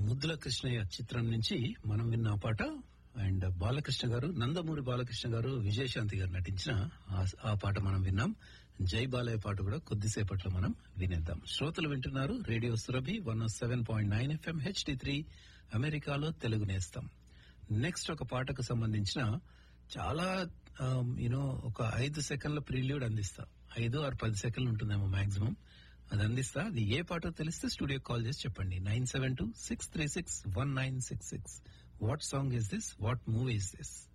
ముద్దుల కృష్ణయ్య చిత్రం నుంచి మనం విన్న ఆ పాట అండ్ బాలకృష్ణ గారు నందమూరి బాలకృష్ణ గారు విజయశాంతి గారు నటించిన ఆ- ఆ పాట మనం విన్నాం జై బాలయ్య పాట కూడా కొద్దిసేపట్లో మనం వినేద్దాం శ్రోతలు వింటున్నారు radio Surabhi one seven point nine FM HD three అమెరికాలో తెలుగు నేస్తాం నెక్స్ట్ ఒక పాటకు సంబంధించిన చాలా యూనో ఒక ఐదు సెకండ్ల ప్రిల్యూడ్ అందిస్తా ఐదు ఆరు పది సెకండ్లు ఉంటుందేమో మాక్సిమం అది అందిస్తా అది ఏ పాటో తెలిస్తే స్టూడియో కాల్ చేసి చెప్పండి nine seven two six three six one nine six six what song is this what movie is this